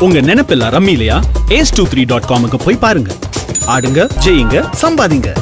உங்க நினைப்பெல்லாம் ரம்மி இல்லையா ஏஸ் டூ த்ரீ டாட் காமுக்கு போய் பாருங்க ஆடுங்க ஜெயிங்க சம்பாதிங்க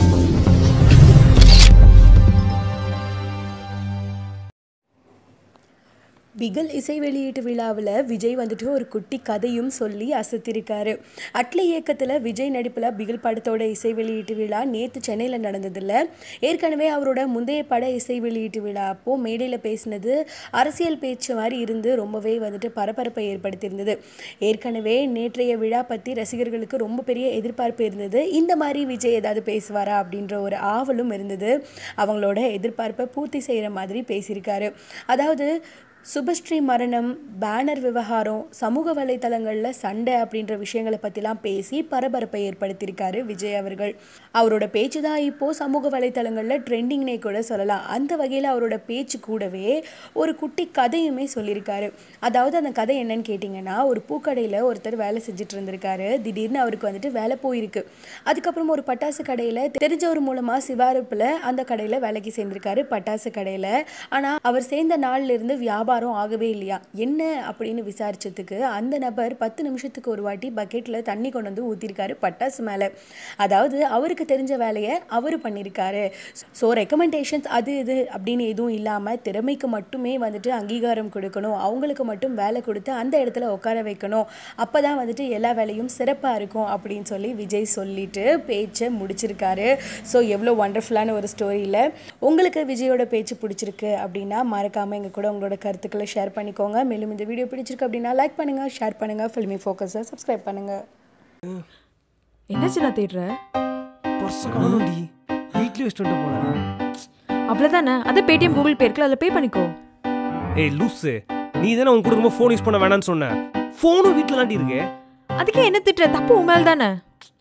பிகில் இசை வெளியீட்டு விழாவில் விஜய் வந்துட்டு ஒரு குட்டி கதையும் சொல்லி அசத்திருக்காரு அட்லி இயக்கத்தில் விஜய் நடிப்பில் பிகில் படத்தோட இசை வெளியீட்டு விழா நேற்று சென்னையில் நடந்ததில்ல ஏற்கனவே அவரோட முந்தைய பட இசை வெளியீட்டு விழா அப்போது மேடையில் பேசினது அரசியல் பேச்சு மாதிரி இருந்து ரொம்பவே வந்துட்டு பரபரப்பை ஏற்படுத்தியிருந்தது ஏற்கனவே நேற்றைய விழா பற்றி ரசிகர்களுக்கு ரொம்ப பெரிய எதிர்பார்ப்பு இருந்தது இந்த மாதிரி விஜய் ஏதாவது பேசுவாரா அப்படின்ற ஒரு ஆவலும் இருந்தது அவங்களோட எதிர்பார்ப்பை பூர்த்தி செய்கிற மாதிரி பேசியிருக்காரு அதாவது சுபஸ்ரீ மரணம் பேனர் விவகாரம் சமூக வலைத்தளங்களில் சண்டை அப்படின்ற விஷயங்களை பற்றிலாம் பேசி பரபரப்பை ஏற்படுத்தியிருக்காரு விஜய் அவர்கள் அவரோட பேச்சு தான் இப்போது சமூக வலைத்தளங்களில் ட்ரெண்டிங்னே கூட சொல்லலாம் அந்த வகையில் அவரோட பேச்சு கூடவே ஒரு குட்டி கதையுமே சொல்லியிருக்காரு அதாவது அந்த கதை என்னன்னு கேட்டிங்கன்னா ஒரு பூக்கடையில் ஒருத்தர் வேலை செஞ்சுட்டு இருந்திருக்காரு திடீர்னு அவருக்கு வந்துட்டு வேலை போயிருக்கு அதுக்கப்புறம் ஒரு பட்டாசு கடையில் தெரிஞ்சவர் மூலமாக சிவாரப்பில் அந்த கடையில் வேலைக்கு சேர்ந்திருக்காரு பட்டாசு கடையில் ஆனால் அவர் சேர்ந்த நாள்ல இருந்து வியாபாரம் ஆகவே இல்லையா என்ன அப்படின்னு விசாரிச்சதுக்கு அந்த நபர் பத்து நிமிஷத்துக்கு ஒரு வாட்டி பக்கெட்டில் தண்ணி கொண்டு வந்து ஊற்றிருக்காரு பட்டாசு மேலே அதாவது அவருக்கு தெரிஞ்ச வேலையை அவர் பண்ணியிருக்காரு ஸோ ரெக்கமெண்டேஷன்ஸ் அது இது அப்படின்னு எதுவும் இல்லாமல் திறமைக்கு மட்டுமே வந்துட்டு அங்கீகாரம் கொடுக்கணும் அவங்களுக்கு மட்டும் வேலை கொடுத்து அந்த இடத்துல உட்கார வைக்கணும் அப்போ தான் வந்துட்டு எல்லா வேலையும் சிறப்பாக இருக்கும் அப்படின்னு சொல்லி விஜய் சொல்லிட்டு பேச்சை முடிச்சிருக்காரு ஸோ எவ்வளோ ஒண்டர்ஃபுல்லான ஒரு ஸ்டோரியில் உங்களுக்கு விஜயோட பேச்சு பிடிச்சிருக்கு அப்படின்னா மறக்காமல் எங்கள் கூட உங்களோட கருத்துக்களை ஷேர் பண்ணிக்கோங்க மேலும் இந்த வீடியோ பிடிச்சிருக்கு அப்படின்னா லைக் பண்ணுங்கள் ஷேர் பண்ணுங்கள் ஃபில்மி ஃபோக்கஸை சப்ஸ்கிரைப் பண்ணுங்கள் என்னாச்சு நான் தேடுற பர்ஸ் காணும்டி வீட்லயே வச்சுட்டு போனேன் அவ்வளோதானே அதை பேடிஎம் கூகுள் பே இருக்குல்ல அதில் பே பண்ணிக்கோ ஏய் லூசு நீ தானே உன் கொடுக்கும்போது ஃபோன் யூஸ் பண்ண வேணாம்னு சொன்ன ஃபோனும் வீட்டில் தாண்டி இருக்கு அதுக்கே என்ன திட்டுற தப்பு உன் மேல் தானே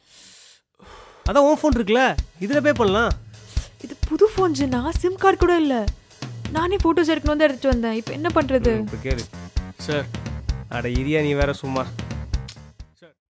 அதான் உன் ஃபோன் இருக்குல்ல இதில் பே பண்ணலாம் இது புது ஃபோன் ஜின்னா சிம் கார்டு கூட இல்லை நானே ஃபோட்டோஸ் எடுக்கணும் தான் எடுத்துட்டு வந்தேன் இப்போ என்ன பண்ணுறது இப்போ கேளு சார் அட இரியா நீ வேற சும்மா